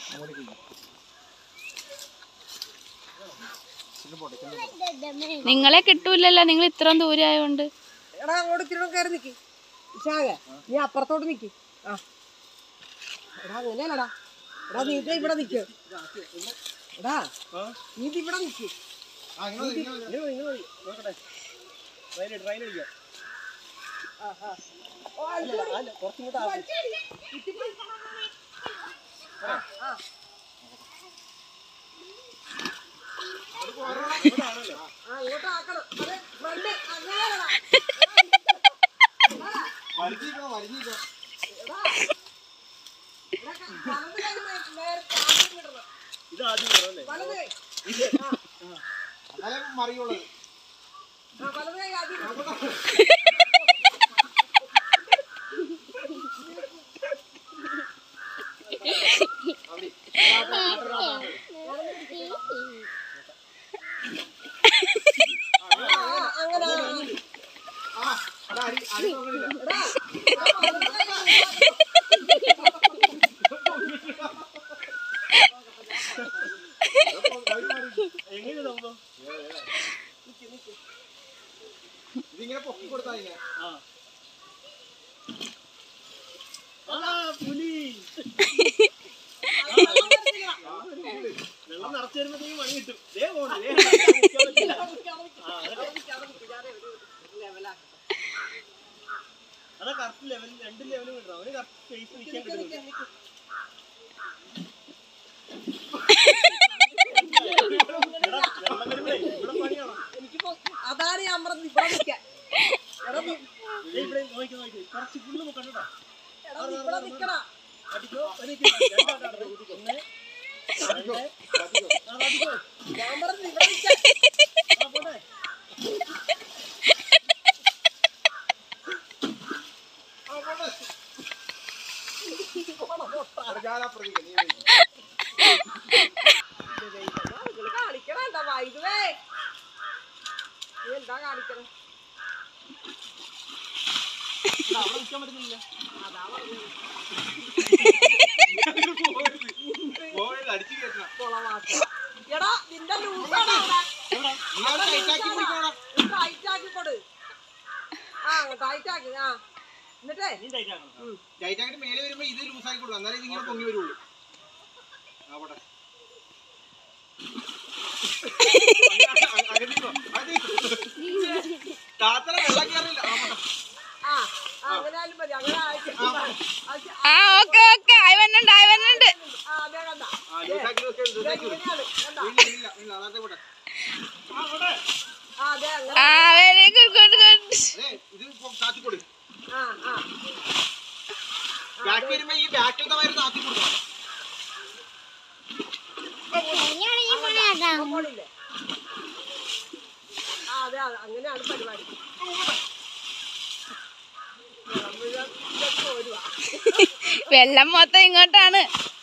അങ്ങോട്ടേക്ക് ഇരിക്ക്. ഇച്ചിരി പോട്ടെ, ഇച്ചിരി പോട്ടെ. നിങ്ങളെ കിട്ടൂലല്ലോ നിങ്ങൾ ഇത്രയും ദൂരെ ആയതുകൊണ്ട് എടാ അങ്ങോട്ട് ഇത്തിരി കയറി നിക്ക് വിശാഖ നീ അപ്പുറത്തോട്ട് നിക്ക് ആ എടാ അങ്ങനെയല്ലടാ എടാ നീ ദേ ഇവിടെ നിക്ക് എടാ നീ ദേ ഇവിടെ നിക്ക് ആ, ഇങ്ങോട്ട് ഇരിക്ക്, ഇങ്ങോട്ട് ഇരിക്ക്. ഇങ്ങനെ പോയി, ഇങ്ങനെ പോയി. നോക്കട്ടെ. ട്രെയിൻ ട്രെയിൻ അടിക്കാം ആ, ആ. ഓ, അല്ല, അല്ല കുറച്ചിങ്ങോട്ട് ആക്ക്. ആ, ആ. ആ, ഇങ്ങോട്ട് ആക്കണം അതെ ഫ്രണ്ട് അങ്ങനെയല്ലടാ വലിഞ്ഞിരിക്കണം, വലിഞ്ഞിരിക്കണം. എടാ എടാ, വലത് കൈ നേ- നേരെ ആദ്യം വിടണം. ഇത് ആദ്യം വേണം അല്ലേ വലത് കൈ ആ, എന്നാലേ മറിയുള്ളത് ആ, വലത് കൈ ആദ്യം വിടണം. ആ, ആ, അങ്ങനെ ആ. ആ എടാ, അരി അരി നോക്കണില്ല എടാ, എടാ, വലത് കൈ ആദ്യം എങ്ങനെ സംഭവം ഇതിങ്ങനെ പൊക്കി കൊടുത്താ ഇങ്ങനെ ആ പുലി വെള്ളം നിറച്ചു വരുമ്പോഴത്തേക്കും മണി കിട്ടും ദേ പോണു ദേ നിൽക്കാൻ പറ്റില്ല. ആ, അതെ. അതാ കറക്റ്റ് ലെവൽ രണ്ട് ലെവലും കിട്ടണം അവന് കറക്റ്റ് സ്പേസ് നിൽക്കാൻ കിട്ടുന്നുണ്ട് എടാ, വെള്ളം വരുമ്പോഴേ ഇവിടെ പണിയാണോ എനിക്കിപ്പോ അതാണ് ഞാൻ പറഞ്ഞത് ഇവിടെ നിൽക്കാൻ എടാ നീ ദേ ഇവിടെ നോക്കി നോക്കി കുറച്ച് ഫുള്ള് നോക്കണ്ട കേട്ടോ എടാ നീ ഇവിടെ നിക്കടാ അടിക്കോ എനിക്ക് രണ്ടാട്ടാ ഒന്ന് രണ്ട് ആ അടിക്കോ ഞാൻ പറഞ്ഞത് ഇവിടെ നിൽക്കാൻ ആ പോട്ടെ നിങ്ങള് കാണിക്കണ എന്താ വൈകുവേ നീ എന്താ കാണിക്കണേ അവിടെ നിൽക്കാൻ പറ്റുന്നില്ല അതാ പറഞ്ഞത് പോയത് അടിച്ചു കയറ്റണം കൊളവാക്ക എടാ നിന്റെ ലൂസാണ് അവിടെ ടൈറ്റാക്കി പിടിക്കണോ ടൈറ്റ് ആക്കി കൊടു ആ ടൈറ്റ് ആക്കി ആ എന്നിട്ടേ നീ ടൈറ്റ് ആക്കണം ടൈറ്റാക്കിട്ട് മേലെ വരുമ്പോ ഇത് ലൂസാക്കി കൊടുക്കും എന്നാലേ ഇതിങ്ങനെ പൊങ്ങി വരുള്ളൂ അവിടെ താത്തന വെള്ളം കയറില്ല ആ ആ അങ്ങനെ ആയാലും മതി അങ്ങനെ ആയിട്ട് അത് ആ ഓക്കെ ഓക്കെ ആയി വന്നുണ്ട് ആയി വന്നുണ്ട് ആ അതെ കണ്ട ആ ലൂസാക്കി ലൂസാക്കി ഇങ്ങനെയാണ് കണ്ട ഇല്ല ഇല്ല ഇല്ല അതാട്ടെ പോട്ടെ ആ അതെ അങ്ങനെ ആ വെരി ഗുഡ് ഗുഡ് ഗുഡ് അതെ ഇത് താത്തി കൊടു ആ ആ ബാക്ക് വരുമ്പോ ഈ ബാക്കിലത്തെ വയറ് താത്തി കൊടുക്കണം പോണില്ലേ ആ അതെ അതെ അങ്ങനെയാണ് പരിപാടി വെള്ളം മുഴുവൻ ഇതൊക്കെ വരുവാ വെള്ളം മൊത്തം ഇങ്ങോട്ടാണ്